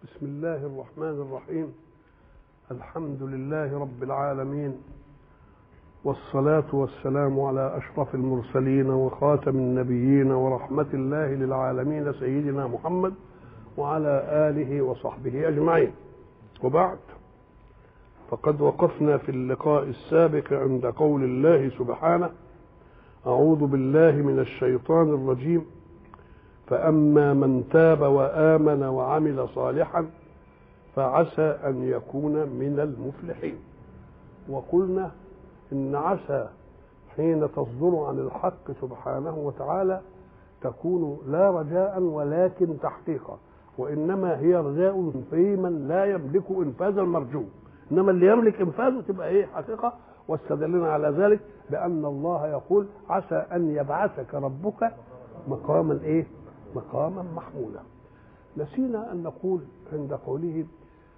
بسم الله الرحمن الرحيم الحمد لله رب العالمين والصلاة والسلام على أشرف المرسلين وخاتم النبيين ورحمة الله للعالمين سيدنا محمد وعلى آله وصحبه أجمعين وبعد فقد وقفنا في اللقاء السابق عند قول الله سبحانه أعوذ بالله من الشيطان الرجيم فأما من تاب وآمن وعمل صالحا فعسى أن يكون من المفلحين وقلنا إن عسى حين تصدر عن الحق سبحانه وتعالى تكون لا رجاء ولكن تحقيقا وإنما هي رجاء في من لا يملك إنفاذ المرجو إنما اللي يملك إنفاذه تبقى إيه حقيقة واستدلنا على ذلك بأن الله يقول عسى أن يبعثك ربك مقاما إيه مقاما محمودا نسينا أن نقول عند قوله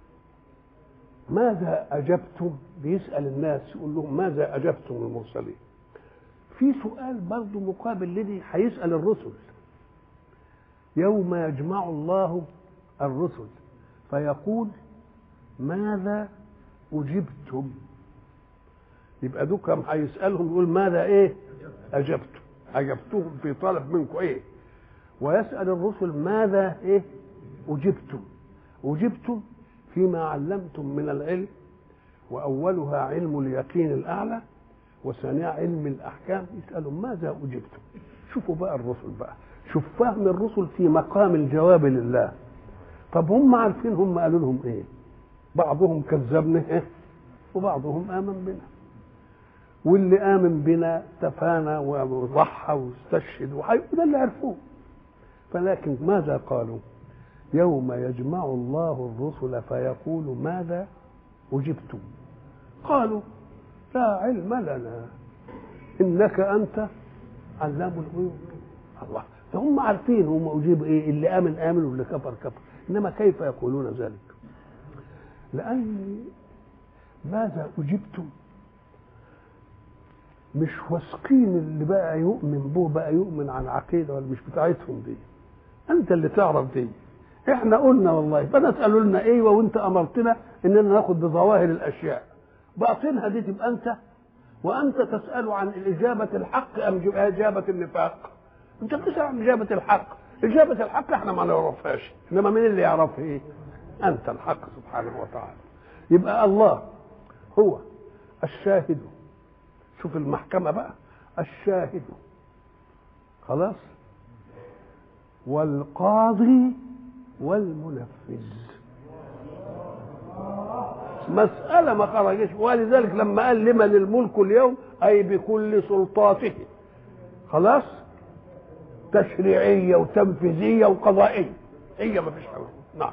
ماذا أجبتم بيسأل الناس يقول لهم ماذا أجبتم المرسلين في سؤال برضه مقابل لدي هيسأل الرسل يوم يجمع الله الرسل فيقول ماذا أجبتم يبقى دوكم هيسألهم يقول ماذا إيه أجبتم أجبتهم في طلب منكم إيه ويسأل الرسل ماذا إيه أجبتم أجبتم فيما علمتم من العلم وأولها علم اليقين الأعلى وثانيها علم الأحكام يسألهم ماذا أجبتم شوفوا بقى الرسل بقى شوف فهم الرسل في مقام الجواب لله طب هم عارفين هم قالوا لهم ايه بعضهم كذبنا إيه؟ وبعضهم آمن بنا واللي آمن بنا تفانى وضحى واستشهد وده اللي عرفوه فلكن ماذا قالوا يوم يجمع الله الرسل فيقول ماذا أجبتم قالوا لا علم لنا إنك أنت علام الغيوب الله فهم عارفين هم أجيب إيه اللي آمن آمن واللي كفر كفر إنما كيف يقولون ذلك لأن ماذا أجبتم مش واثقين اللي بقى يؤمن به بقى يؤمن عن عقيده ولا مش بتاعتهم دي انت اللي تعرف دي احنا قلنا والله فنسالوا لنا ايوه وانت امرتنا اننا ناخد بظواهر الاشياء باطنها دي تبقى انت وانت تسال عن الاجابه الحق ام اجابه النفاق انت بتسال عن اجابه الحق اجابه الحق احنا ما نعرفهاش انما مين اللي يعرفها ايه انت الحق سبحانه وتعالى يبقى الله هو الشاهد شوف المحكمة بقى الشاهد خلاص والقاضي والمنفذ مسألة ما خرجش ولذلك لما قال لمن الملك اليوم أي بكل سلطاته خلاص تشريعية وتنفيذية وقضائية هي ما فيش حاجة نعم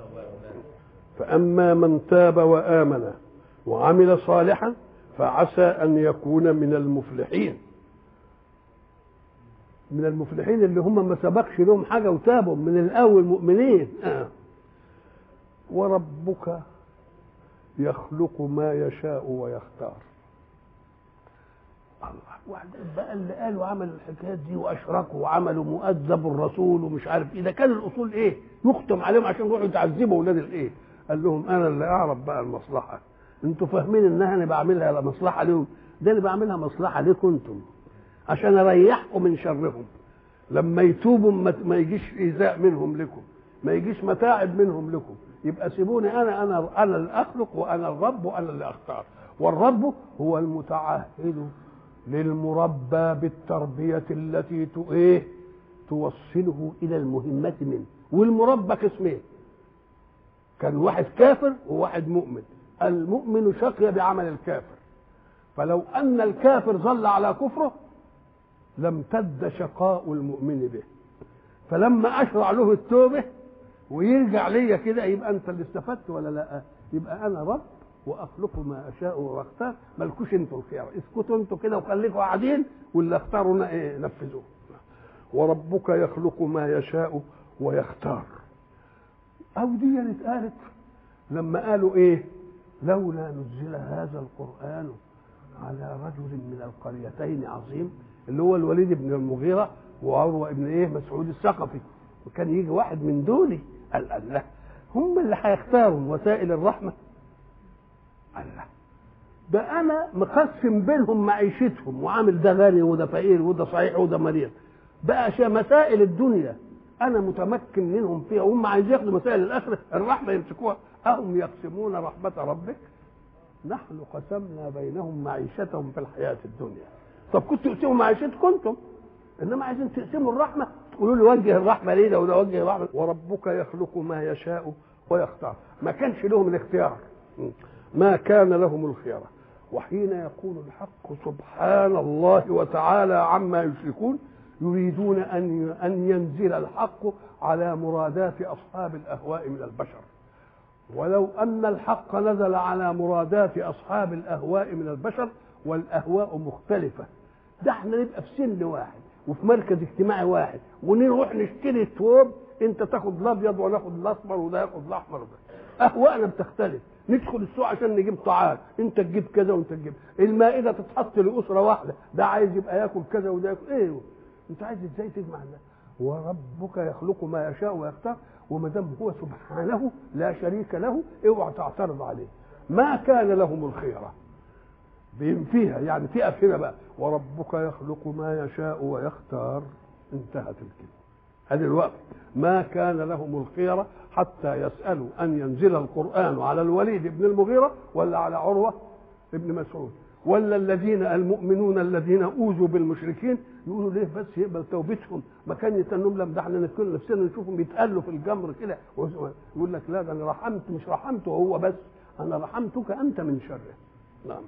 فأما من تاب وآمن وعمل صالحا فعسى أن يكون من المفلحين من المفلحين اللي هم ما سبقش لهم حاجة وتابوا من الأول مؤمنين آه. وربك يخلق ما يشاء ويختار الله واحد بقى اللي قالوا عملوا الحكايات دي واشركوا وعملوا مؤدب الرسول ومش عارف ايه ده كان الاصول ايه يختم عليهم عشان يروحوا يتعذبوا اولاد الايه قال لهم انا اللي اعرف بقى المصلحه انتوا فاهمين انها انا بعملها مصلحه لهم ده انا بعملها مصلحه ليكم انتم عشان اريحكم من شرهم لما يتوبوا ما يجيش ايذاء منهم لكم ما يجيش متاعب منهم لكم يبقى سيبوني انا انا انا اللي اخلق وانا الرب وانا اللي اختار والرب هو المتعهد للمربى بالتربيه التي ايه توصله الى المهمه منه والمربى قسمين كان واحد كافر وواحد مؤمن المؤمن شقي بعمل الكافر فلو ان الكافر ظل على كفره لم تد شقاء المؤمن به فلما اشرع له التوبه ويرجع ليا كده يبقى انت اللي استفدت ولا لا يبقى انا رب واخلق ما اشاء واختار مالكوش انتوا الخيار اسكتوا انتوا كده وخليكوا قاعدين واللي اختاروا ايه نفذوه وربك يخلق ما يشاء ويختار او دي اتقالت لما قالوا ايه لولا نزل هذا القرآن على رجل من القريتين عظيم اللي هو الوليد بن المغيرة وعروة بن ايه مسعود الثقفي وكان يجي واحد من دول قال الله هم اللي هيختاروا وسائل الرحمه الله ده انا مقسم بينهم معيشتهم وعامل ده غني وده فقير وده صحيح وده مريض بقى شا مسائل الدنيا انا متمكن منهم فيها وهم عايزين ياخدوا مسائل الاخره الرحمه يمسكوها اهم يقسمون رحمه ربك نحن قسمنا بينهم معيشتهم في الحياه الدنيا طب كنتوا تقسموا معيشتكم انتم انما عايزين تقسموا الرحمه تقولوا له وجه الرحمه ليه ده وده وجه الرحمه وربك يخلق ما يشاء ويختار ما كانش لهم الاختيار ما كان لهم الخيره وحين يقول الحق سبحان الله وتعالى عما يشركون يريدون ان ان ينزل الحق على مرادات اصحاب الاهواء من البشر ولو ان الحق نزل على مرادات اصحاب الاهواء من البشر والاهواء مختلفه ده احنا نبقى في سن واحد وفي مركز اجتماعي واحد ونروح نشتري ثوب انت تاخد الابيض وانا اخد الاسمر وده ياخد الاحمر وده اهواءنا بتختلف ندخل السوق عشان نجيب طعام انت تجيب كذا وانت تجيب المائده تتحط لاسره واحده ده عايز يبقى ياكل كذا وده ياكل ايه انت عايز ازاي تجمع ده وربك يخلق ما يشاء ويختار وما دام هو سبحانه لا شريك له اوعى تعترض عليه ما كان لهم الخيره فيها يعني تقف هنا بقى وربك يخلق ما يشاء ويختار انتهت الكلمه هذه الوقت ما كان لهم الخيرة حتى يسألوا أن ينزل القرآن على الوليد بن المغيرة ولا على عروة ابن مسعود ولا الذين المؤمنون الذين أوذوا بالمشركين يقولوا ليه بس يقبل توبتهم ما كان يتنم لهم ده احنا نكون نفسنا نشوفهم بيتقلوا في الجمر كده يقول لك لا ده انا رحمت مش رحمته هو بس انا رحمتك انت من شره نعم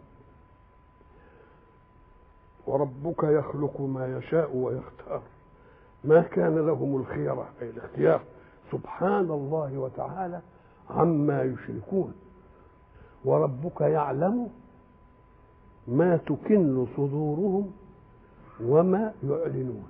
وربك يخلق ما يشاء ويختار ما كان لهم الخيرة أي الاختيار سبحان الله وتعالى عما يشركون وربك يعلم ما تكن صدورهم وما يعلنون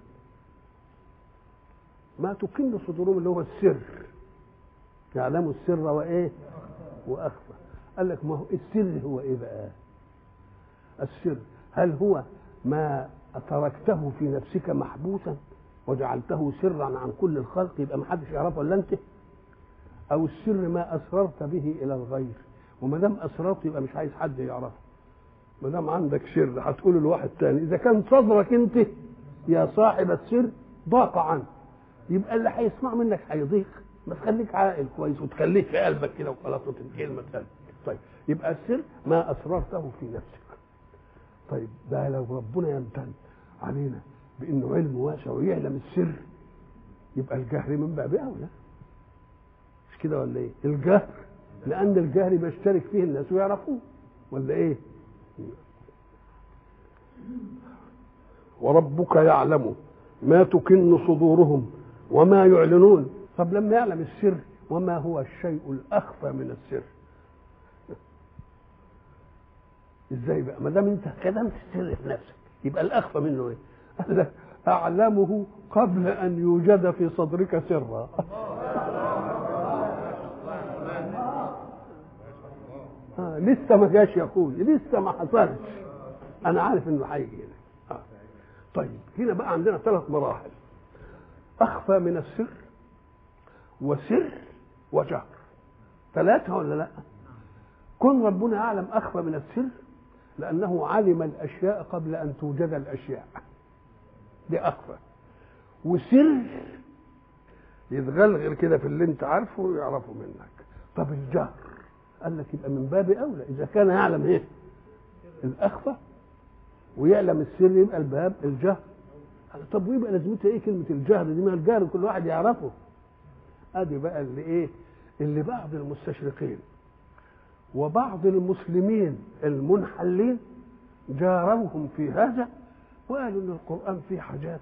ما تكن صدورهم اللي هو السر يعلم السر وايه واخفى قال لك ما هو السر هو ايه بقى السر هل هو ما تركته في نفسك محبوسا وجعلته سرا عن كل الخلق يبقى ما حدش يعرفه الا انت او السر ما اسررت به الى الغير وما دام اسررت يبقى مش عايز حد يعرفه ما دام عندك سر هتقوله لواحد تاني اذا كان صدرك انت يا صاحب السر ضاق عنه يبقى اللي هيسمع منك هيضيق ما تخليك عاقل كويس وتخليه في قلبك كده وخلاص وتنكلمة قلبك طيب يبقى السر ما اسررته في نفسك طيب ده لو ربنا يمتن علينا بانه علم واسع ويعلم السر يبقى الجهر من باب اولى مش كده ولا ايه الجهر لان الجهر بيشترك فيه الناس ويعرفوه ولا ايه وربك يعلم ما تكن صدورهم وما يعلنون طب لما يعلم السر وما هو الشيء الاخفى من السر ازاي بقى ما دام انت كتمت السر في نفسك يبقى الاخفى منه ايه قال لك اعلمه قبل ان يوجد في صدرك سرا آه لسه ما جاش يا اخوي لسه ما حصلش انا عارف انه هيجي هنا آه. طيب هنا بقى عندنا ثلاث مراحل اخفى من السر وسر وجهر ثلاثه ولا لا كن ربنا يعلم اخفى من السر لانه علم الاشياء قبل ان توجد الاشياء دي اخفى وسر يتغلغل كده في اللي انت عارفه ويعرفه منك طب الجهر قال لك يبقى من باب اولى اذا كان يعلم ايه الاخفى ويعلم السر يبقى الباب الجهر قال طب ويبقى لازمتها ايه كلمه الجهر دي ما الجهر كل واحد يعرفه ادي بقى اللي ايه اللي بعض المستشرقين وبعض المسلمين المنحلين جاروهم في هذا وقالوا ان القران فيه حاجات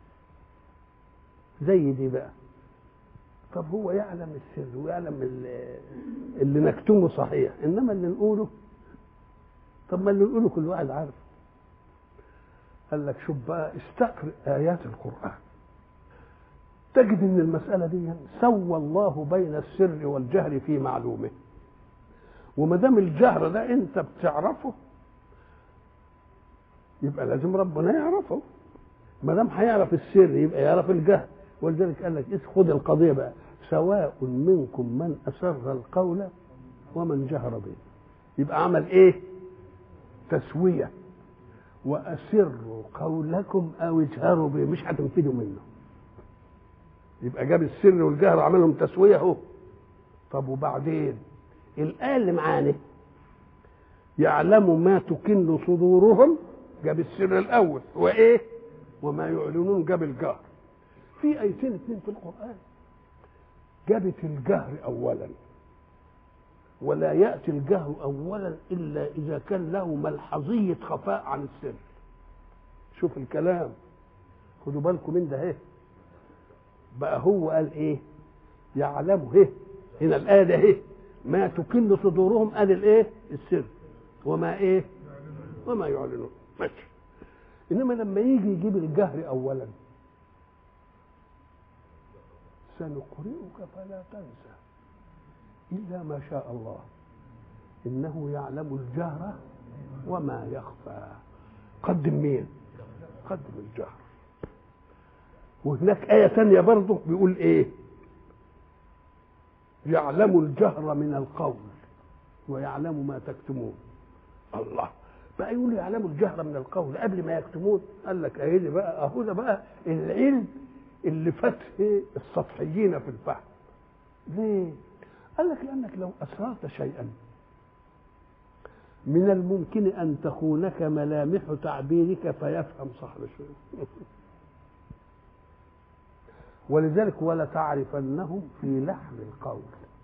زي دي بقى طب هو يعلم السر ويعلم اللي, اللي نكتمه صحيح انما اللي نقوله طب ما اللي نقوله كل واحد عارف قال لك شوف بقى استقرئ ايات القران تجد ان المساله دي سوى الله بين السر والجهر في معلومه وما دام الجهر ده انت بتعرفه يبقى لازم ربنا يعرفه ما دام هيعرف السر يبقى يعرف الجهر ولذلك قال لك خد القضيه بقى سواء منكم من أسر القول ومن جهر به يبقى عمل ايه تسوية وأسروا قولكم أو اجهروا به مش هتنفذوا منه يبقى جاب السر والجهر عملهم تسوية اهو طب وبعدين الآية اللي معانا يعلم ما تكن صدورهم جاب السر الأول وإيه وما يعلنون جاب الجهر في آيتين اثنين في القرآن جابت الجهر أولا ولا يأتي الجهر أولا إلا إذا كان له ملحظية خفاء عن السر شوف الكلام خدوا بالكم من ده ايه بقى هو قال ايه يعلم ايه هنا الآية ده ايه ما تكن صدورهم قال الايه السر وما ايه وما يعلنون ماشي انما لما يجي يجيب الجهر اولا سنقرئك فلا تنسى إلا ما شاء الله إنه يعلم الجهر وما يخفى قدم مين قدم الجهر وهناك آية ثانية برضه بيقول إيه يعلم الجهر من القول ويعلم ما تكتمون الله بقى يقول يعلم الجهر من القول قبل ما يكتمون قال لك اهي دي بقى اهو ده بقى العلم اللي فتح السطحيين في الفهم ليه قال لك لانك لو اسررت شيئا من الممكن ان تخونك ملامح تعبيرك فيفهم صاحب الشيء ولذلك ولا تعرفنهم في لحن القول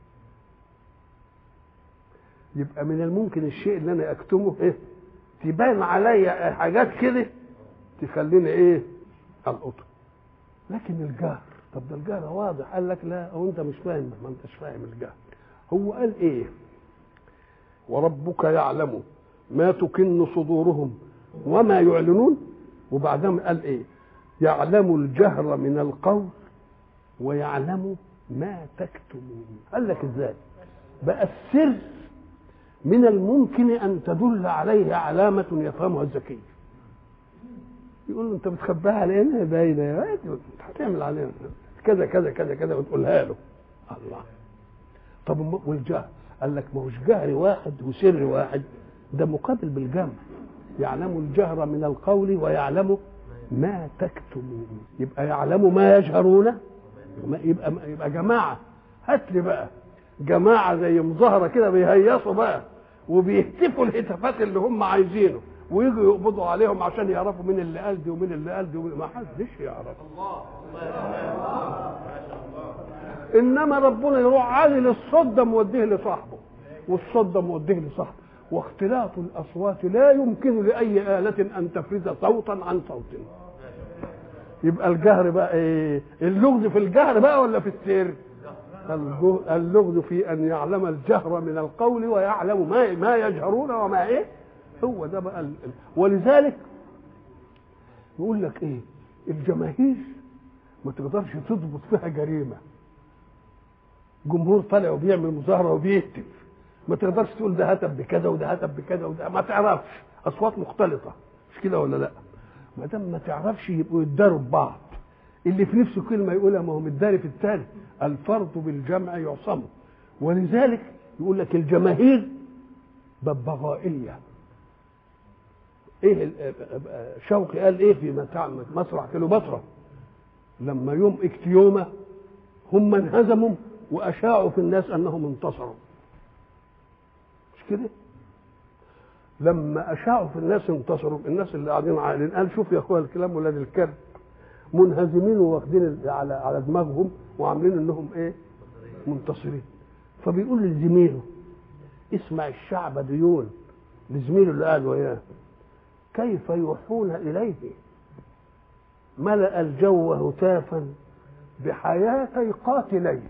يبقى من الممكن الشيء اللي انا اكتمه ايه تبان عليا حاجات كده تخليني ايه القطه لكن الجهر طب ده الجهر واضح قال لك لا او انت مش فاهم ما انتش فاهم الجهر هو قال ايه وربك يعلم ما تكن صدورهم وما يعلنون وبعدهم قال ايه يعلم الجهر من القول ويعلم ما تكتمون قال لك ازاي بقى السر من الممكن ان تدل عليه علامه يفهمها الذكي يقول له انت بتخبيها علينا باينه يا هتعمل علينا كذا كذا كذا كذا وتقولها له الله طب والجهر قال لك ما هوش جهر واحد وسر واحد ده مقابل بالجمع يعلم الجهر من القول ويعلم ما تكتمون يبقى يعلم ما يجهرون يبقى يبقى جماعه هات لي بقى جماعه زي مظاهره كده بيهيصوا بقى وبيهتفوا الهتافات اللي هم عايزينه ويجوا يقبضوا عليهم عشان يعرفوا مين اللي قال دي ومين اللي قال دي ما حدش يعرف انما ربنا يروح عادل الصوت ده موديه لصاحبه والصوت ده موديه لصاحبه واختلاط الاصوات لا يمكن لاي اله ان تفرز صوتا عن صوت يبقى الجهر بقى ايه اللغز في الجهر بقى ولا في السر اللغز في ان يعلم الجهر من القول ويعلم ما ما يجهرون وما ايه هو ده بقى ال... ولذلك يقول لك ايه الجماهير ما تقدرش تضبط فيها جريمه جمهور طالع وبيعمل مظاهره وبيهتف ما تقدرش تقول ده هتف بكذا وده هتف بكذا وده ما تعرفش اصوات مختلطه مش كده ولا لا ما دام ما تعرفش يبقوا يتداروا ببعض اللي في نفسه كلمه يقولها ما هو متداري في الثاني الفرد بالجمع يعصم ولذلك يقول لك الجماهير ببغائيه ايه شوقي قال ايه في مسرح كليوباترا لما يوم اكتيوما هم انهزموا واشاعوا في الناس انهم انتصروا مش كده لما اشاعوا في الناس انتصروا الناس اللي قاعدين عاقلين قال شوف يا اخويا الكلام ولاد الكلب منهزمين واخدين على على دماغهم وعاملين انهم ايه منتصرين فبيقول لزميله اسمع الشعب ديون لزميله اللي قاعد وياه كيف يوحون إليه ملأ الجو هتافا بحياتي قاتليه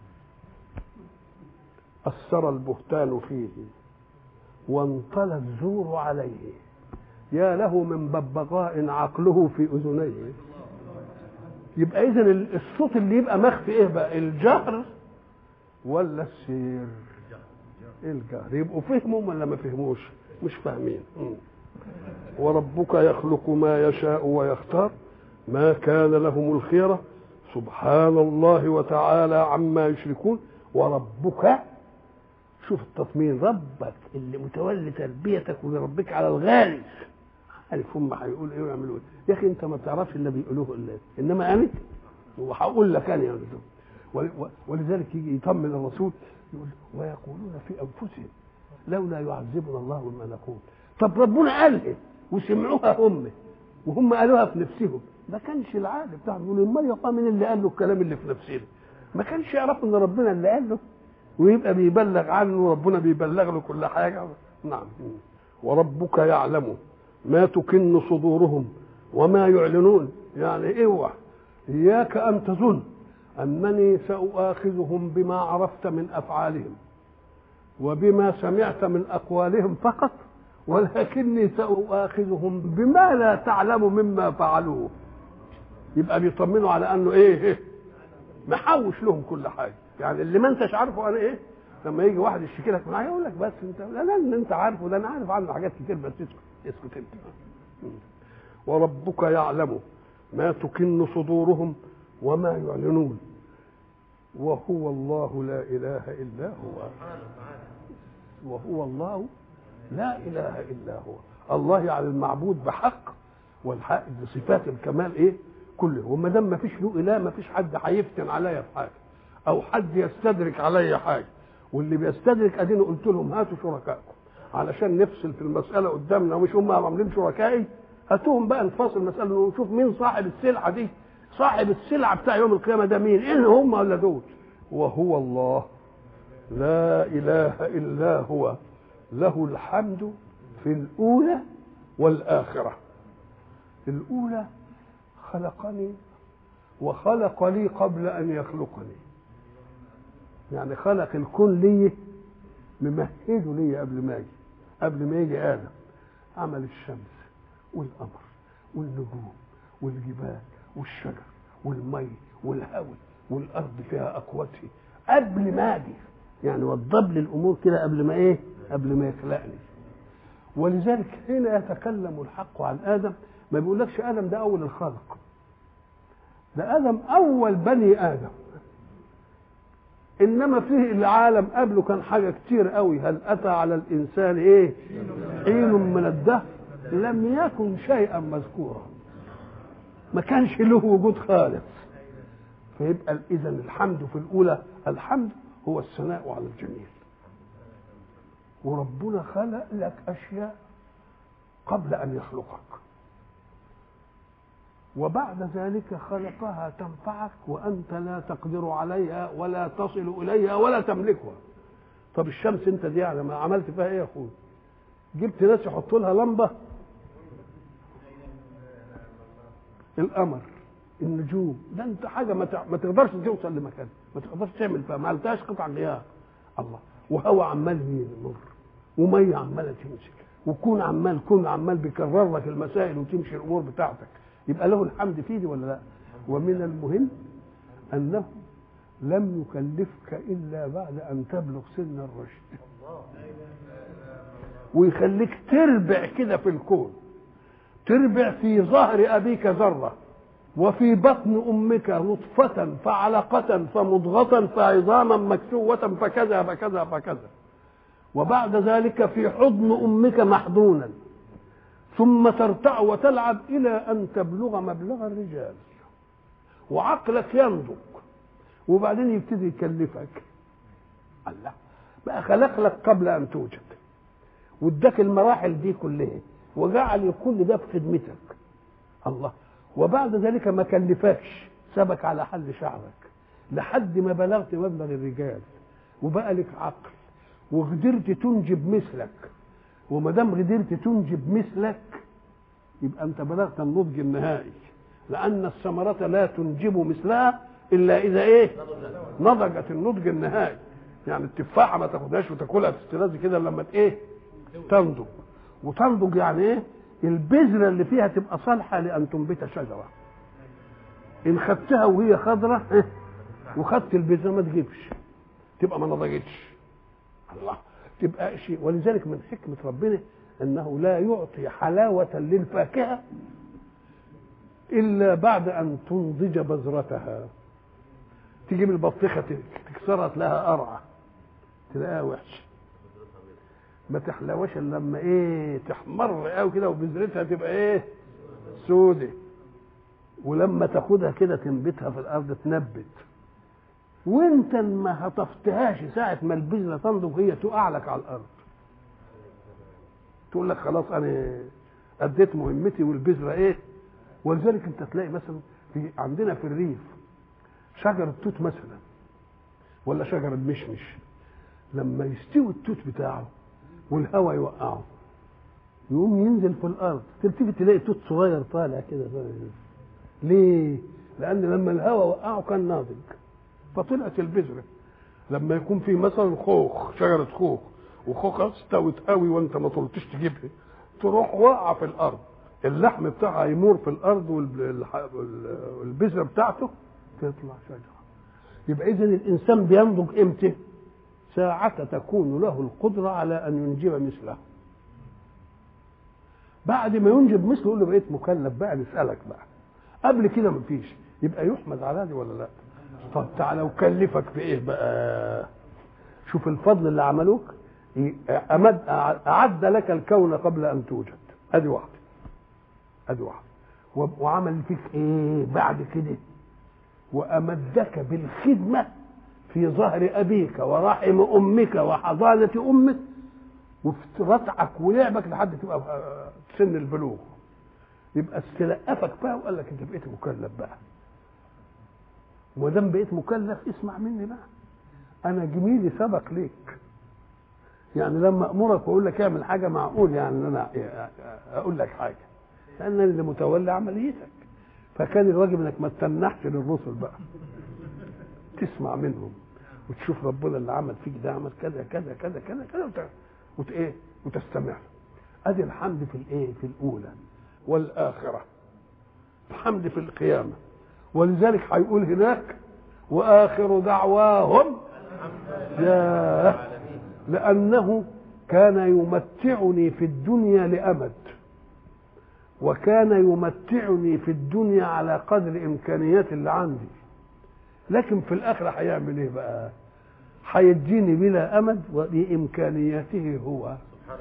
أثر البهتان فيه وانطلى الزور عليه يا له من ببغاء عقله في أذنيه يبقى إذا الصوت اللي يبقى مخفي إيه بقى الجهر ولا السير الجهر يبقوا فهموا ولا ما فهموش مش فاهمين وربك يخلق ما يشاء ويختار ما كان لهم الخيرة سبحان الله وتعالى عما يشركون وربك شوف التطمين ربك اللي متولي تربيتك ويربيك على الغالي عارف هم هيقول ايه ويعملوا ايه يا اخي انت ما بتعرفش اللي بيقولوه الا انما انا وهقول لك انا يعني ولذلك يجي يطمن الرسول يقول ويقولون في انفسهم لولا يعذبنا الله بما نقول طب ربنا قال ايه وسمعوها هم وهم قالوها في نفسهم ما كانش العقل بتاعهم يقول امال يا من اللي قال له الكلام اللي في نفسنا ما كانش يعرف ان ربنا اللي قال له ويبقى بيبلغ عنه وربنا بيبلغ له كل حاجه نعم وربك يعلم ما تكن صدورهم وما يعلنون يعني اوعى اياك ان تظن انني ساخذهم بما عرفت من افعالهم وبما سمعت من اقوالهم فقط ولكني ساخذهم بما لا تعلم مما فعلوه يبقى بيطمنوا على انه ايه محوش لهم كل حاجه يعني اللي ما انتش عارفه انا ايه لما يجي واحد يشتكي لك معايا يقول لك بس انت لا لا ان انت عارفه ده انا عارف عنه حاجات كتير بس اسكت اسكت انت وربك يعلم ما تكن صدورهم وما يعلنون وهو الله لا اله الا هو وهو الله لا اله الا هو الله يعني المعبود بحق والحق بصفات الكمال ايه كله وما دام ما فيش له اله ما فيش حد هيفتن عليا في حاجه او حد يستدرك عليا حاجه واللي بيستدرك اديني قلت لهم هاتوا شركائكم علشان نفصل في المساله قدامنا ومش هم عاملين شركائي هاتوهم بقى نفصل المساله ونشوف مين صاحب السلعه دي صاحب السلعه بتاع يوم القيامه ده مين ان هم ولا دول وهو الله لا اله الا هو له الحمد في الاولى والاخره الاولى خلقني وخلق لي قبل ان يخلقني يعني خلق الكون لي ممهده لي قبل ما يجي قبل ما يجي ادم عمل الشمس والقمر والنجوم والجبال والشجر والمي والهواء والارض فيها اقوته قبل ما اجي يعني وضب لي الامور كده قبل ما ايه قبل ما يخلقني ولذلك هنا يتكلم الحق عن ادم ما بيقولكش ادم ده اول الخلق ده ادم اول بني ادم انما فيه العالم قبله كان حاجه كتير قوي هل اتى على الانسان ايه حين من الدهر لم يكن شيئا مذكورا ما كانش له وجود خالص فيبقى اذا الحمد في الاولى الحمد هو الثناء على الجميل وربنا خلق لك اشياء قبل ان يخلقك وبعد ذلك خلقها تنفعك وانت لا تقدر عليها ولا تصل اليها ولا تملكها طب الشمس انت دي يعني ما عملت فيها ايه يا اخويا جبت ناس يحطوا لها لمبه القمر النجوم ده انت حاجه ما ما تقدرش توصل لمكان ما تقدرش تعمل فيها ما عملتهاش قطع غيار الله وهوا عمال يمر وميه عماله تمشي وكون عمال كون عمال بيكرر لك المسائل وتمشي الامور بتاعتك يبقى له الحمد فيه دي ولا لا ومن المهم انه لم يكلفك الا بعد ان تبلغ سن الرشد ويخليك تربع كده في الكون تربع في ظهر ابيك ذره وفي بطن امك نطفه فعلقه فمضغه فعظاما مكسوه فكذا فكذا فكذا وبعد ذلك في حضن امك محضونا ثم ترتع وتلعب الى ان تبلغ مبلغ الرجال وعقلك ينضج وبعدين يبتدي يكلفك الله بقى خلق لك قبل ان توجد واداك المراحل دي كلها وجعل كل ده في خدمتك الله وبعد ذلك ما كلفكش سبك على حل شعرك لحد ما بلغت مبلغ الرجال وبقى لك عقل وقدرت تنجب مثلك وما دام قدرت تنجب مثلك يبقى انت بلغت النضج النهائي لان الثمرة لا تنجب مثلها الا اذا ايه نضجت النضج النهائي يعني التفاحه ما تاخدهاش وتاكلها تستلذ كده لما ايه تنضج وتنضج يعني ايه البذره اللي فيها تبقى صالحه لان تنبت شجره ان خدتها وهي خضره إيه؟ وخدت البذره ما تجيبش تبقى ما نضجتش الله تبقى شيء ولذلك من حكمه ربنا انه لا يعطي حلاوه للفاكهه الا بعد ان تنضج بذرتها تجيب البطيخه تكسرها تلاقيها قرعه تلاقيها وحشه ما تحلوش الا لما ايه تحمر قوي كده وبذرتها تبقى ايه سودة ولما تاخدها كده تنبتها في الارض تنبت وانت ما هطفتهاش ساعة ما البذرة تنضج هي تقع لك على الارض تقول لك خلاص انا اديت مهمتي والبذرة ايه ولذلك انت تلاقي مثلا في عندنا في الريف شجر التوت مثلا ولا شجر المشمش لما يستوي التوت بتاعه والهواء يوقعه يقوم ينزل في الارض تلتفت تلاقي توت صغير طالع كده ليه؟ لان لما الهواء وقعه كان ناضج فطلعت البذره لما يكون في مثلا خوخ شجره خوخ وخوخه استوت قوي وانت ما طلتش تجيبها تروح واقعه في الارض اللحم بتاعها يمور في الارض والبذره بتاعته تطلع شجره يبقى اذا الانسان بينضج امتى؟ ساعة تكون له القدرة على أن ينجب مثله بعد ما ينجب مثله يقول له بقيت مكلف بقى نسألك بقى قبل كده مفيش يبقى يحمد على دي ولا لا طب تعالى وكلفك في ايه بقى شوف الفضل اللي عملوك أمد أعد لك الكون قبل أن توجد أدي واحدة أدي واحدة وعمل فيك إيه بعد كده وأمدك بالخدمة في ظهر أبيك ورحم أمك وحضانة أمك وفي رتعك ولعبك لحد تبقى سن البلوغ يبقى استلقفك بقى وقال لك انت بقيت مكلف بقى وما دام بقيت مكلف اسمع مني بقى انا جميلي سبق ليك يعني لما امرك واقول لك اعمل حاجه معقول يعني ان انا اقول لك حاجه لان انا اللي متولي عمليتك فكان الواجب انك ما تتنحش للرسل بقى تسمع منهم وتشوف ربنا اللي عمل فيك ده عمل كذا كذا كذا كذا كذا وت... وت... ايه وتستمع ادي الحمد في الايه في الاولى والاخره الحمد في القيامه ولذلك هيقول هناك واخر دعواهم يا لانه كان يمتعني في الدنيا لامد وكان يمتعني في الدنيا على قدر امكانيات اللي عندي لكن في الاخره هيعمل ايه بقى هيديني بلا امد وبامكانياته هو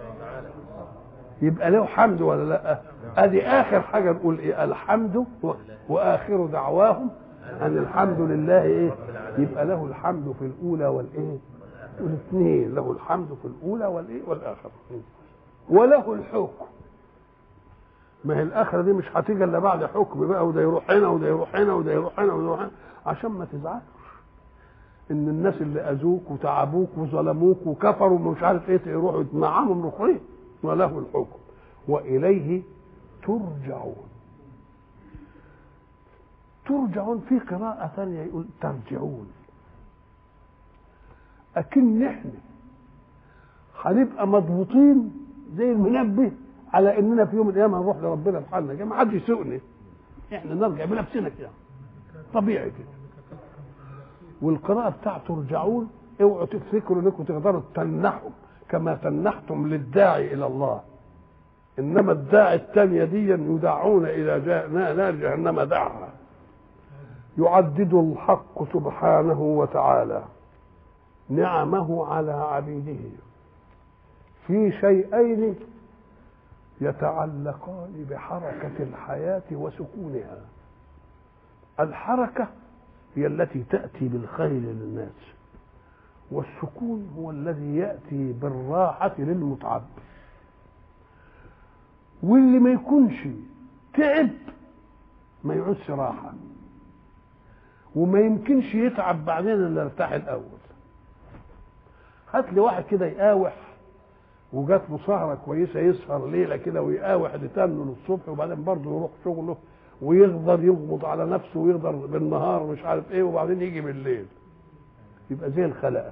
يبقى له حمد ولا لا ادي اخر حاجه نقول ايه الحمد واخر دعواهم ان الحمد لله ايه يبقى له الحمد في الاولى والايه والاثنين له الحمد في الاولى والايه والاخره وله الحكم ما هي الاخره دي مش هتيجي الا بعد حكم بقى وده يروح هنا وده يروح هنا وده يروح هنا وده يروح هنا عشان ما تزعلش ان الناس اللي اذوك وتعبوك وظلموك وكفروا ومش عارف ايه يروحوا يتنعموا من اخرين وله الحكم واليه ترجعون ترجعون في قراءة ثانية يقول ترجعون أكن احنا هنبقى مضبوطين زي المنبه على اننا في يوم القيامه نروح لربنا بحالنا كده ما حدش يسوقني احنا نرجع بنفسنا كده طبيعي كده والقراءه بتاع ترجعون اوعوا تفتكروا انكم تقدروا تنحوا كما تنحتم للداعي الى الله انما الداعي الثانيه دي يدعون الى نار جهنم دعها يعدد الحق سبحانه وتعالى نعمه على عبيده في شيئين يتعلقان بحركة الحياة وسكونها الحركة هي التي تأتي بالخير للناس والسكون هو الذي يأتي بالراحة للمتعب واللي ما يكونش تعب ما يعوزش راحة وما يمكنش يتعب بعدين الا يرتاح الاول هات لي واحد كده يقاوح وجات له سهره كويسه يسهر ليله كده ويقاوح لتانه للصبح وبعدين برضه يروح شغله ويقدر يغمض على نفسه ويقدر بالنهار مش عارف ايه وبعدين يجي بالليل يبقى زي الخلقه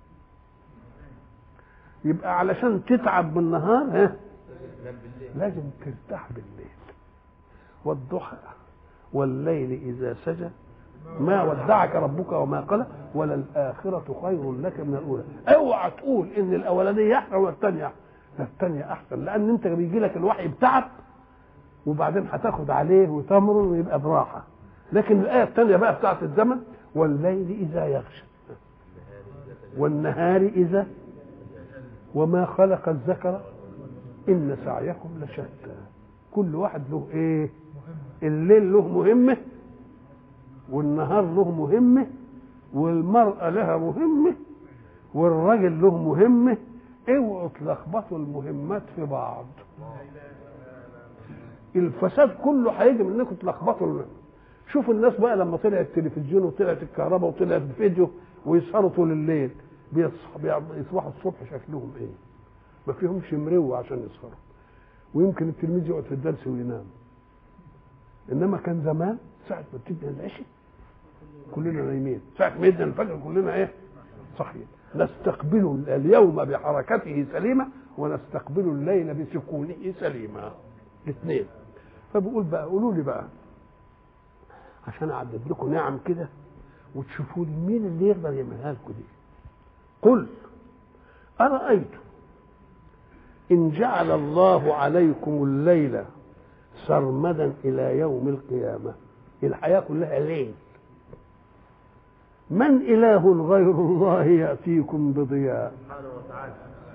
يبقى علشان تتعب بالنهار ها لازم ترتاح بالليل والضحى والليل اذا سجى ما ودعك ربك وما قلى وللآخرة خير لك من الأولى اوعى تقول إن الأولانية أحسن ولا الثانية أحسن لا الثانية أحسن لأن أنت بيجي لك الوحي بتعب وبعدين هتاخد عليه وتمر ويبقى براحة لكن الآية الثانية بقى بتاعت الزمن والليل اذا يغشى والنهار اذا وما خلق الذكر ان سعيكم لشتى كل واحد له ايه الليل له مهمه والنهار له مهمه والمراه لها مهمه والراجل له مهمه اوعوا تلخبطوا المهمات في بعض الفساد كله هيجي من انكم تلخبطوا شوفوا الناس بقى لما طلع التلفزيون وطلعت الكهرباء وطلعت الفيديو ويسهروا طول الليل بيصبحوا الصبح شكلهم ايه ما فيهمش مروه عشان يسهروا ويمكن التلميذ يقعد في الدرس وينام انما كان زمان ساعه ما بتدي العشاء كلنا نايمين ساعه ما يدي الفجر كلنا ايه صحيين نستقبل اليوم بحركته سليمه ونستقبل الليل بسكونه سليما الاثنين فبقول بقى قولوا لي بقى عشان اعدد لكم نعم كده وتشوفوا لي مين اللي يقدر يعملها لكم دي قل ارايتم ان جعل الله عليكم الليل سرمدا الى يوم القيامه الحياه كلها ليل من اله غير الله ياتيكم بضياء سبحانه وتعالى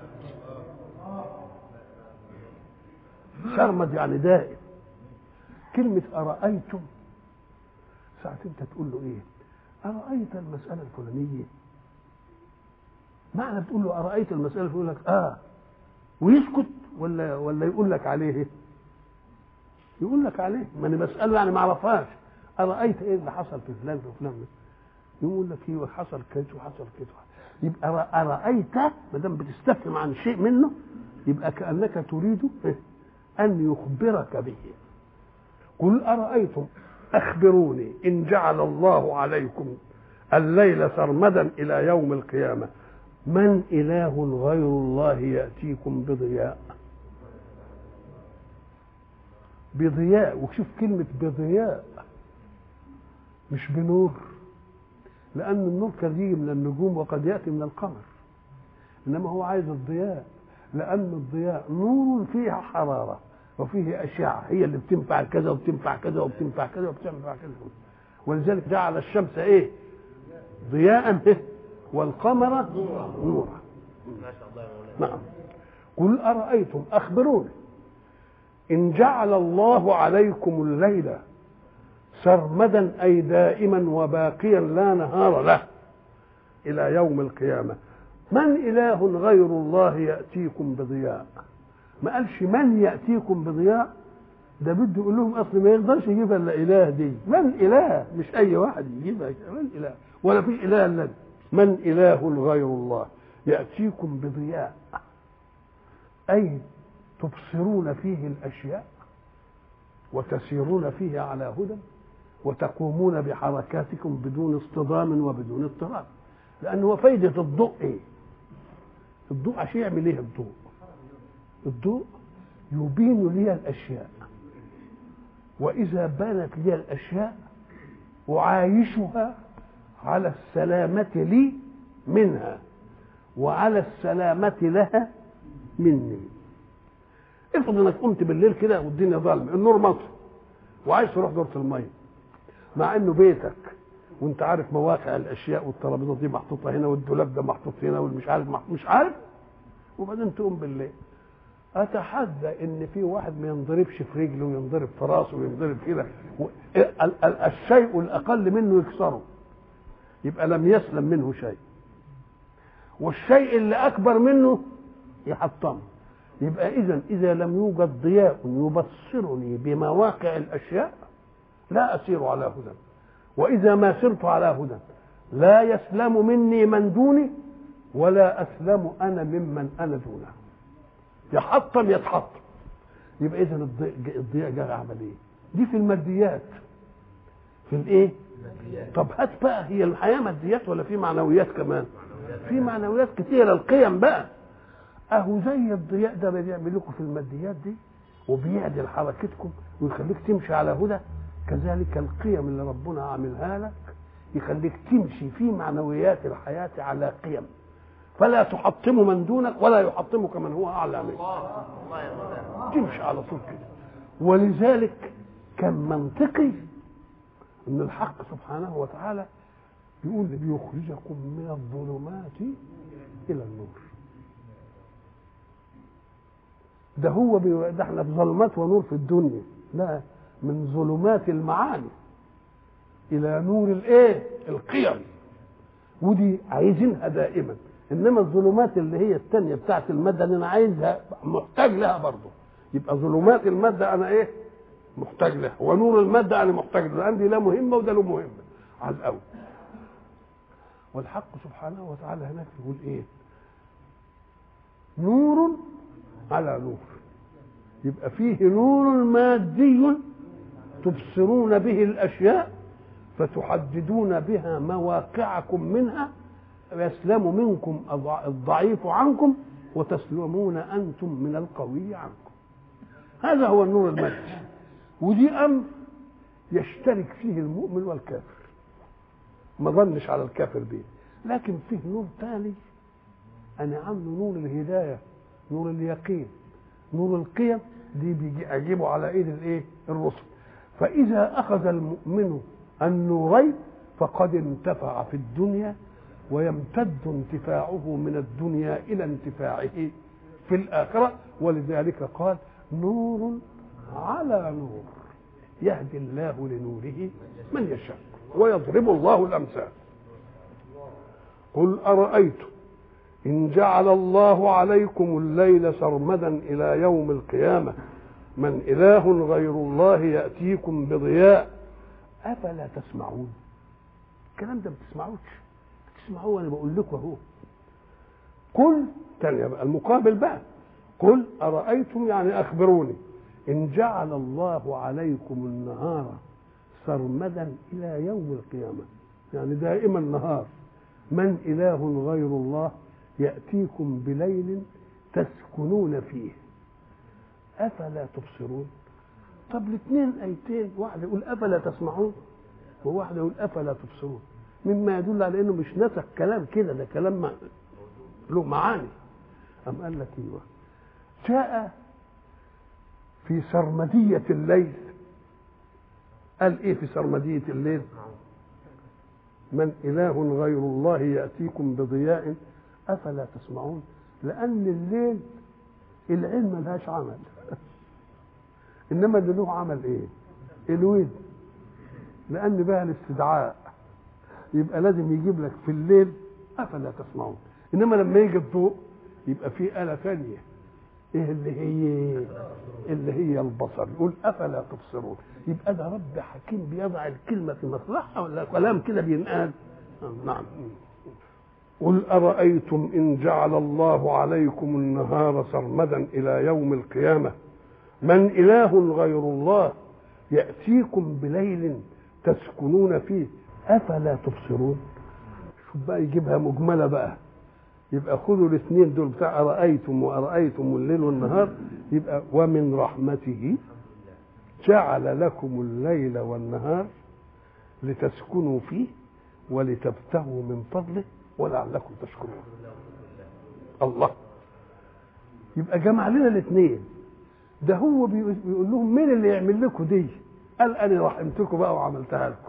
سرمد يعني دائم كلمة أرأيتم ساعة أنت تقول له إيه؟ أرأيت المسألة الفلانية معنى تقول له أرأيت المسألة يقول لك آه ويسكت ولا ولا يقول لك عليه إيه؟ يقول لك عليه ما أنا بسأله يعني ما أعرفهاش أرأيت إيه اللي حصل في فلان في فلان يقول لك إيه حصل كذا وحصل كذا يبقى أرأيت ما دام بتستفهم عن شيء منه يبقى كأنك تريد إيه؟ أن يخبرك به قل أرأيتم أخبروني إن جعل الله عليكم الليل سرمدا إلى يوم القيامة من إله غير الله يأتيكم بضياء بضياء وشوف كلمة بضياء مش بنور لأن النور كان يجي من النجوم وقد يأتي من القمر إنما هو عايز الضياء لأن الضياء نور فيها حرارة وفيه أشعة هي اللي بتنفع كذا وبتنفع كذا وبتنفع كذا وبتنفع كذا ولذلك جعل الشمس إيه؟ ضياء إيه؟ والقمر نورا ما شاء الله يا مولانا نعم قل أرأيتم أخبروني إن جعل الله عليكم الليل سرمدا أي دائما وباقيا لا نهار له إلى يوم القيامة من إله غير الله يأتيكم بضياء ما قالش من يأتيكم بضياء ده بده يقول لهم أصل ما يقدرش يجيب إلا إله دي من إله مش أي واحد يجيبها من إله ولا في إله إلا من إله غير الله يأتيكم بضياء أي تبصرون فيه الأشياء وتسيرون فيه على هدى وتقومون بحركاتكم بدون اصطدام وبدون اضطراب لأن هو فايدة الضوء إيه؟ الضوء عشان يعمل إيه الضوء؟ الضوء يبين لي الأشياء وإذا بانت لي الأشياء أعايشها على السلامة لي منها وعلى السلامة لها مني افرض انك قمت بالليل كده والدنيا ظلمه النور مطفي وعايز تروح دورة المية مع انه بيتك وانت عارف مواقع الاشياء والترابيزه دي محطوطه هنا والدولاب ده محطوط هنا والمش عارف محطوط مش عارف وبعدين تقوم بالليل اتحدى ان في واحد ما ينضربش في رجله وينضرب في راسه وينضرب كده و- ال- ال- الشيء الاقل منه يكسره يبقى لم يسلم منه شيء والشيء اللي اكبر منه يحطمه يبقى اذا اذا لم يوجد ضياء يبصرني بمواقع الاشياء لا اسير على هدى واذا ما سرت على هدى لا يسلم مني من دوني ولا اسلم انا ممن انا دونه يحطم يتحطم يبقى اذا الضياء الضياء جاء عمل ايه دي في الماديات في الايه طب هات بقى هي الحياه ماديات ولا في معنويات كمان في معنويات كتيره القيم بقى اهو زي الضياء ده بيعمل لكم في الماديات دي وبيعدل حركتكم ويخليك تمشي على هدى كذلك القيم اللي ربنا عاملها لك يخليك تمشي في معنويات الحياة على قيم فلا تحطم من دونك ولا يحطمك من هو أعلى منك الله الله يا مولانا تمشي على طول كده ولذلك كان منطقي ان الحق سبحانه وتعالى يقول يخرجكم من الظلمات الى النور ده هو بي... ده احنا في ظلمات ونور في الدنيا لا من ظلمات المعاني الى نور الايه القيم ودي عايزينها دائما انما الظلمات اللي هي الثانيه بتاعت الماده اللي انا عايزها محتاج لها برضه يبقى ظلمات الماده انا ايه محتاج لها ونور الماده انا محتاج له عندي لا مهمه وده له مهمه على الاول والحق سبحانه وتعالى هناك يقول ايه نور على نور يبقى فيه نور مادي تبصرون به الاشياء فتحددون بها مواقعكم منها يسلم منكم الضعيف عنكم وتسلمون انتم من القوي عنكم هذا هو النور المادي ودي امر يشترك فيه المؤمن والكافر ما ظنش على الكافر به لكن فيه نور ثاني انا عامله نور الهدايه نور اليقين نور القيم دي بيجي اجيبه على ايد الايه الرسل فاذا اخذ المؤمن النورين فقد انتفع في الدنيا ويمتد انتفاعه من الدنيا الى انتفاعه في الاخره ولذلك قال نور على نور يهدي الله لنوره من يشاء ويضرب الله الامثال قل ارايتم ان جعل الله عليكم الليل سرمدا الى يوم القيامه من اله غير الله ياتيكم بضياء افلا تسمعون الكلام ده ما بتسمعوش تسمعوه انا بقول لكم اهو قل تاني بقى المقابل بقى قل ارايتم يعني اخبروني ان جعل الله عليكم النهار سرمدا الى يوم القيامه يعني دائما نهار من اله غير الله ياتيكم بليل تسكنون فيه افلا تبصرون طب الاثنين ايتين واحد يقول افلا تسمعون وواحد يقول افلا تبصرون مما يدل على انه مش نسخ كلام كده ده كلام له معاني أم قال لك ايوه جاء في سرمدية الليل قال ايه في سرمدية الليل من إله غير الله يأتيكم بضياء أفلا تسمعون لأن الليل العلم ملهاش عمل إنما اللي له عمل إيه الود لأن بقى الاستدعاء يبقى لازم يجيب لك في الليل أفلا تسمعون إنما لما يجي الضوء يبقى في آلة ثانية ايه اللي هي اللي هي البصر يقول افلا تبصرون يبقى ده رب حكيم بيضع الكلمه في مصلحها ولا كلام كده بينقال نعم قل ارايتم ان جعل الله عليكم النهار سرمدا الى يوم القيامه من اله غير الله ياتيكم بليل تسكنون فيه افلا تبصرون شوف بقى يجيبها مجمله بقى يبقى خذوا الاثنين دول بتاع أرأيتم وأرأيتم الليل والنهار يبقى ومن رحمته جعل لكم الليل والنهار لتسكنوا فيه ولتبتغوا من فضله ولعلكم تشكرون الله يبقى جمع لنا الاثنين ده هو بيقول لهم مين اللي يعمل لكم دي قال انا رحمتكم بقى وعملتها لكم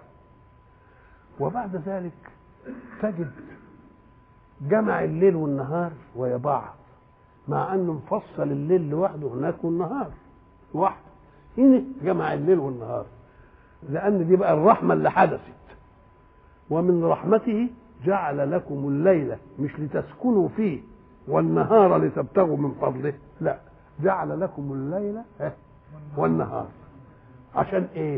وبعد ذلك تجد جمع الليل والنهار ويا بعض مع انه مفصل الليل لوحده هناك والنهار لوحده هنا جمع الليل والنهار لان دي بقى الرحمه اللي حدثت ومن رحمته جعل لكم الليل مش لتسكنوا فيه والنهار لتبتغوا من فضله لا جعل لكم الليل والنهار عشان ايه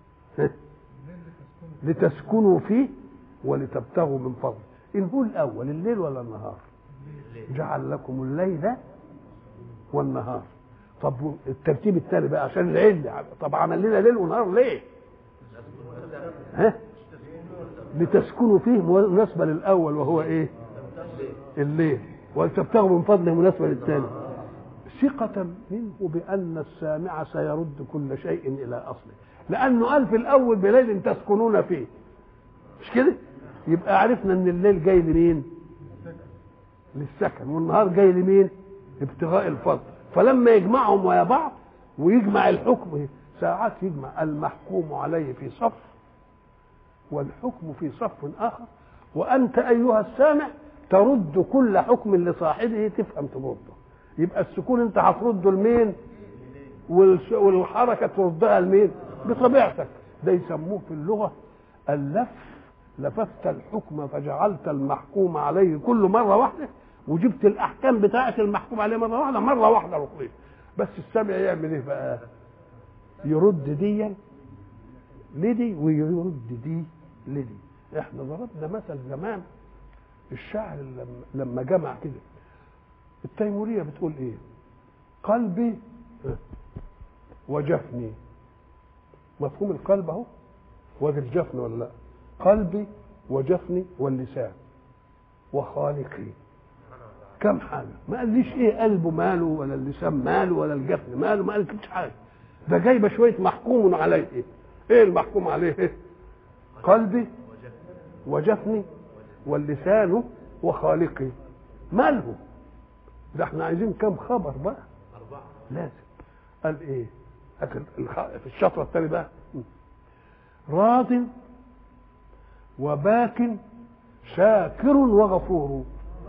لتسكنوا فيه ولتبتغوا من فضله إن هو الأول الليل ولا النهار جعل لكم الليل والنهار طب الترتيب الثاني بقى عشان العلة طب عمل لنا ليل ونهار ليه ها لتسكنوا فيه مناسبة للأول وهو إيه الليل ولتبتغوا من فضله مناسبة للثاني ثقة منه بأن السامع سيرد كل شيء إلى أصله لأنه قال في الأول بليل تسكنون فيه مش كده يبقى عرفنا ان الليل جاي لمين للسكن والنهار جاي لمين ابتغاء الفضل فلما يجمعهم ويا بعض ويجمع الحكم ساعات يجمع المحكوم عليه في صف والحكم في صف اخر وانت ايها السامع ترد كل حكم لصاحبه تفهم ترده يبقى السكون انت هترده لمين والس- والحركه تردها لمين بطبيعتك ده يسموه في اللغه اللف لففت الحكم فجعلت المحكوم عليه كل مره واحده وجبت الاحكام بتاعه المحكوم عليه مره واحده مره واحده ركوين بس السامع يعمل ايه بقى يرد ديا لدي ويرد دي لدي احنا ضربنا مثل زمان الشاعر لما, لما جمع كده التيموريه بتقول ايه قلبي وجفني مفهوم القلب اهو وادي الجفن ولا لا قلبي وجفني واللسان وخالقي كم حاجه ما قاليش ايه قلبه ماله ولا اللسان ماله ولا الجفن ماله ما قالكش حاجه ده جايبه شويه محكوم عليه ايه ايه المحكوم عليه ايه قلبي وجفني واللسان وخالقي ماله ده احنا عايزين كم خبر بقى أربعة لازم قال ايه هات الخ- في الشطره الثاني بقى راض وباك شاكر وغفور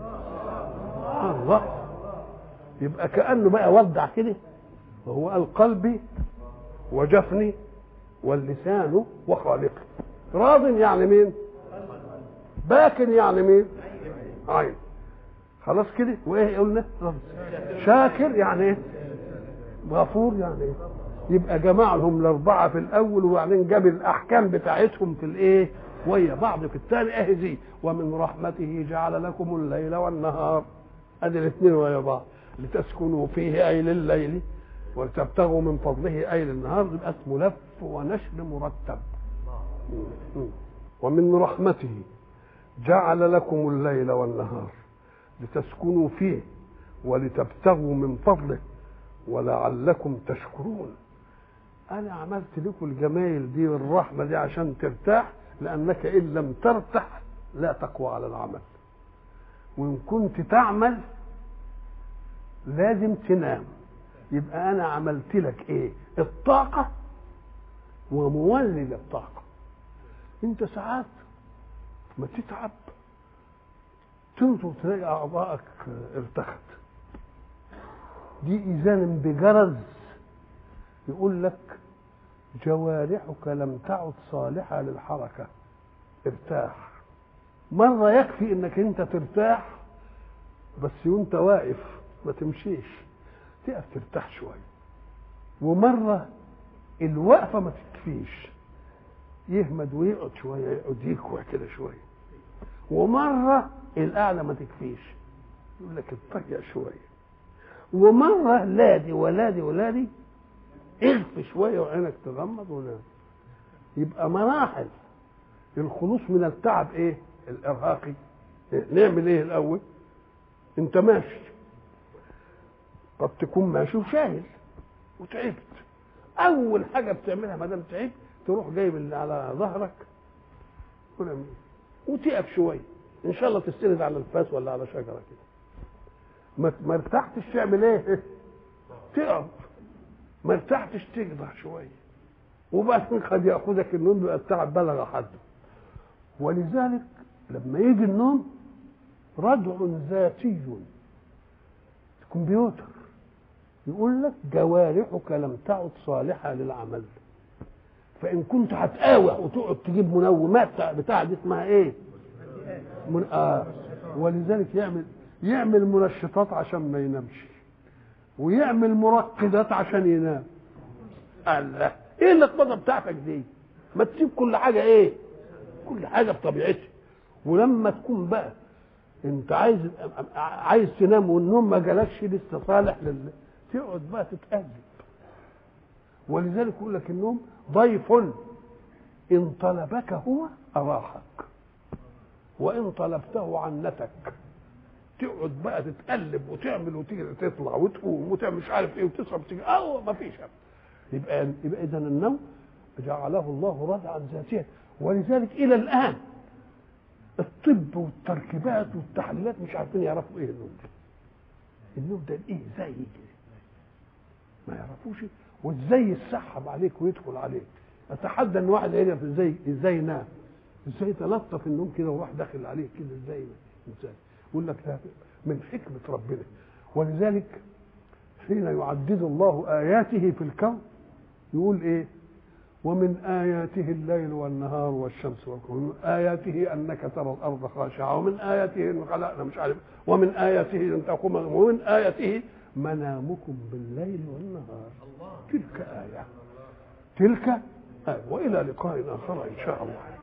الله يبقى كانه بقى ودع كده وهو قال قلبي وجفني واللسان وخالقي راض يعني مين باك يعني مين عين خلاص كده وايه قلنا شاكر يعني ايه غفور يعني ايه يبقى جمع لهم الاربعه في الاول وبعدين جاب الاحكام بتاعتهم في الايه ويا بعض في الثاني اهي دي ومن رحمته جعل لكم الليل والنهار ادي الاثنين ويا بعض لتسكنوا فيه اي لليل ولتبتغوا من فضله اي للنهار يبقى اسمه لف ونشر مرتب م. ومن رحمته جعل لكم الليل والنهار لتسكنوا فيه ولتبتغوا من فضله ولعلكم تشكرون انا عملت لكم الجمايل دي والرحمه دي عشان ترتاح لانك ان لم ترتاح لا تقوى على العمل وان كنت تعمل لازم تنام يبقى انا عملت لك ايه الطاقه ومولد الطاقه انت ساعات ما تتعب تنظر تلاقي اعضائك ارتخت دي اذان بجرز يقول لك جوارحك لم تعد صالحه للحركه ارتاح مره يكفي انك انت ترتاح بس وانت واقف ما تمشيش تقف ترتاح شويه ومره الوقفه ما تكفيش يهمد ويقعد شويه يقعد يكوع كده شويه ومره القعده ما تكفيش يقول لك اتطيق شويه ومره لا دي ولا دي ولا دي اغف شويه وعينك تغمض ونام يبقى مراحل الخلوص من التعب ايه الارهاقي إيه؟ نعمل ايه الاول انت ماشي قد تكون ماشي وشايل وتعبت اول حاجه بتعملها ما دام تعبت تروح جايب اللي على ظهرك ونعمل وتقف شويه ان شاء الله تستند على الفاس ولا على شجره كده ما ما ارتحتش تعمل ايه تقف ما ارتحتش تجدع شويه وبعدين قد ياخذك النوم بيبقى التعب بلغ حده ولذلك لما يجي النوم ردع ذاتي كمبيوتر يقول لك جوارحك لم تعد صالحه للعمل فان كنت هتقاوح وتقعد تجيب منومات بتاع دي اسمها ايه من آه ولذلك يعمل يعمل منشطات عشان ما ينامش ويعمل مرقدات عشان ينام الله ايه اللخبطه بتاعتك دي ما تسيب كل حاجه ايه كل حاجه بطبيعتها ولما تكون بقى انت عايز عايز تنام والنوم ما جالكش لسه صالح لل تقعد بقى تتأدب ولذلك يقول لك النوم ضيف ان طلبك هو اراحك وان طلبته عنتك تقعد بقى تتقلب وتعمل وتيجي تطلع وتقوم وتعمل مش عارف ايه وتصحى وتيجي اه ما فيش يبقى يبقى اذا النوم جعله الله ردعا ذاتيا ولذلك الى الان الطب والتركيبات والتحليلات مش عارفين يعرفوا ايه النوم ده النوم ده ايه زي كده ما يعرفوش وازاي يسحب عليك ويدخل عليك اتحدى ان واحد يعرف ازاي ازاي ينام ازاي تلطف النوم كده وراح داخل عليه كده ازاي ازاي يقول لك ده من حكمه ربنا ولذلك حين يعدد الله اياته في الكون يقول ايه ومن آياته الليل والنهار والشمس والقمر من آياته أنك ترى الأرض خاشعة ومن آياته أن خلقنا مش عارف ومن آياته أن تقوم ومن آياته منامكم بالليل والنهار تلك آية تلك آية وإلى لقاء آخر إن شاء الله